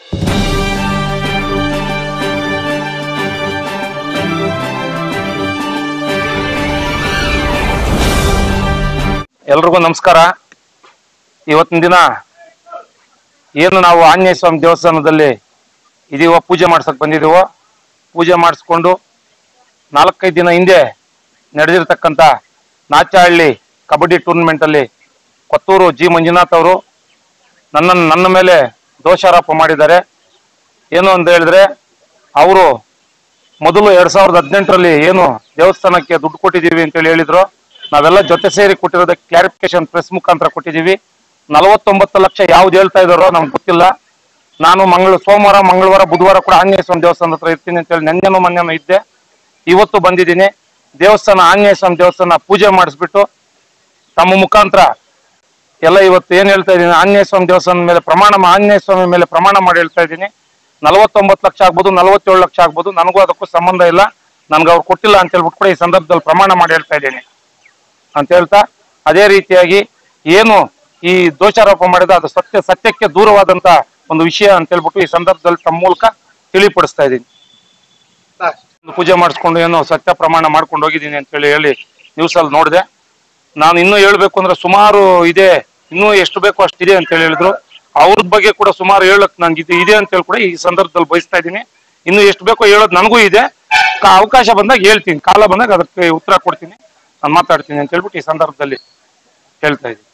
ಎಲ್ರಿಗೂ ನಮಸ್ಕಾರ ಇವತ್ತಿನ ದಿನ ಏನು ನಾವು ಆಂಜನೇಯ ಸ್ವಾಮಿ ದೇವಸ್ಥಾನದಲ್ಲಿ ಇದೀವೋ ಪೂಜೆ ಮಾಡ್ಸಕ್ ಬಂದಿದೀವೋ ಪೂಜೆ ಮಾಡಿಸ್ಕೊಂಡು ನಾಲ್ಕೈದು ದಿನ ಹಿಂದೆ ನಡೆದಿರ್ತಕ್ಕಂಥ ನಾಚಹಳ್ಳಿ ಕಬಡ್ಡಿ ಟೂರ್ನಮೆಂಟ್ ಅಲ್ಲಿ ಕೊತ್ತೂರು ಜಿ ಮಂಜುನಾಥ್ ಅವರು ನನ್ನ ನನ್ನ ಮೇಲೆ ದೋಷಾರೋಪ ಮಾಡಿದ್ದಾರೆ ಏನು ಅಂತ ಹೇಳಿದ್ರೆ ಅವರು ಮೊದಲು ಎರಡ್ ಸಾವಿರದ ಹದಿನೆಂಟರಲ್ಲಿ ಏನು ದೇವಸ್ಥಾನಕ್ಕೆ ದುಡ್ಡು ಕೊಟ್ಟಿದ್ದೀವಿ ಅಂತೇಳಿ ಹೇಳಿದ್ರು ನಾವೆಲ್ಲ ಜೊತೆ ಸೇರಿ ಕೊಟ್ಟಿರೋದಕ್ಕೆ ಕ್ಲಾರಿಫಿಕೇಶನ್ ಪ್ರೆಸ್ ಮುಖಾಂತರ ಕೊಟ್ಟಿದ್ದೀವಿ ನಲವತ್ತೊಂಬತ್ತು ಲಕ್ಷ ಯಾವ್ದು ಹೇಳ್ತಾ ಇದಾರೋ ನಮ್ಗೆ ಗೊತ್ತಿಲ್ಲ ನಾನು ಮಂಗಳ ಸೋಮವಾರ ಮಂಗಳವಾರ ಬುಧವಾರ ಕೂಡ ಆಂಜನೇಯ ಸ್ವಾಮಿ ದೇವಸ್ಥಾನದ ಹತ್ರ ಇರ್ತೀನಿ ಅಂತೇಳಿ ನೆನ್ನೆನೂ ಮೊನ್ನೆನೂ ಇದ್ದೆ ಇವತ್ತು ಬಂದಿದ್ದೀನಿ ದೇವಸ್ಥಾನ ಆಂಜನೇಯ ಸ್ವಾಮಿ ದೇವಸ್ಥಾನ ಪೂಜೆ ಮಾಡಿಸ್ಬಿಟ್ಟು ತಮ್ಮ ಮುಖಾಂತರ ಎಲ್ಲ ಇವತ್ತು ಏನ್ ಹೇಳ್ತಾ ಇದ್ದೀನಿ ಆಂಜನೇಯ ಸ್ವಾಮಿ ದೇವಸ್ಥಾನದ ಮೇಲೆ ಪ್ರಮಾಣ ಮಾ- ಆಂಜನೇಯ ಸ್ವಾಮಿ ಮೇಲೆ ಪ್ರಮಾಣ ಮಾಡಿ ಹೇಳ್ತಾ ಇದ್ದೀನಿ ನಲವತ್ತೊಂಬತ್ತು ಲಕ್ಷ ಆಗ್ಬೋದು ನಲವತ್ತೇಳು ಲಕ್ಷ ಆಗ್ಬೋದು ನನಗೂ ಅದಕ್ಕೂ ಸಂಬಂಧ ಇಲ್ಲ ನನ್ಗೆ ಅವ್ರು ಕೊಟ್ಟಿಲ್ಲ ಅಂತ ಹೇಳ್ಬಿಟ್ಟು ಕೂಡ ಈ ಸಂದರ್ಭದಲ್ಲಿ ಪ್ರಮಾಣ ಮಾಡಿ ಹೇಳ್ತಾ ಇದ್ದೀನಿ ಅಂತ ಹೇಳ್ತಾ ಅದೇ ರೀತಿಯಾಗಿ ಏನು ಈ ದೋಷಾರೋಪ ಮಾಡಿದ ಅದು ಸತ್ಯ ಸತ್ಯಕ್ಕೆ ದೂರವಾದಂತ ಒಂದು ವಿಷಯ ಅಂತ ಹೇಳ್ಬಿಟ್ಟು ಈ ಸಂದರ್ಭದಲ್ಲಿ ತಮ್ಮ ಮೂಲಕ ತಿಳಿಪಡಿಸ್ತಾ ಇದ್ದೀನಿ ಒಂದು ಪೂಜೆ ಮಾಡಿಸ್ಕೊಂಡು ಏನೋ ಸತ್ಯ ಪ್ರಮಾಣ ಮಾಡ್ಕೊಂಡು ಹೋಗಿದ್ದೀನಿ ಅಂತ ಹೇಳಿ ಹೇಳಿ ನ್ಯೂಸ್ ಅಲ್ಲಿ ನೋಡಿದೆ ನಾನು ಇನ್ನೂ ಹೇಳ್ಬೇಕು ಅಂದ್ರೆ ಸುಮಾರು ಇದೆ ಇನ್ನೂ ಎಷ್ಟು ಬೇಕೋ ಅಷ್ಟಿದೆ ಅಂತ ಹೇಳಿ ಹೇಳಿದ್ರು ಅವ್ರದ್ ಬಗ್ಗೆ ಕೂಡ ಸುಮಾರು ಹೇಳಕ್ ನನ್ಗೆ ಇದು ಇದೆ ಅಂತ ಹೇಳಿ ಕೂಡ ಈ ಸಂದರ್ಭದಲ್ಲಿ ಬಯಸ್ತಾ ಇದ್ದೀನಿ ಇನ್ನು ಎಷ್ಟು ಬೇಕೋ ಹೇಳೋದು ನನಗೂ ಇದೆ ಕ- ಅವಕಾಶ ಬಂದಾಗ ಹೇಳ್ತೀನಿ ಕಾಲ ಬಂದಾಗ ಅದಕ್ಕೆ ಉತ್ತರ ಕೊಡ್ತೀನಿ ನಾನು ಮಾತಾಡ್ತೀನಿ ಅಂತ ಹೇಳ್ಬಿಟ್ಟು ಈ ಸಂದರ್ಭದಲ್ಲಿ ಹೇಳ್ತಾ ಇದ್ದೀನಿ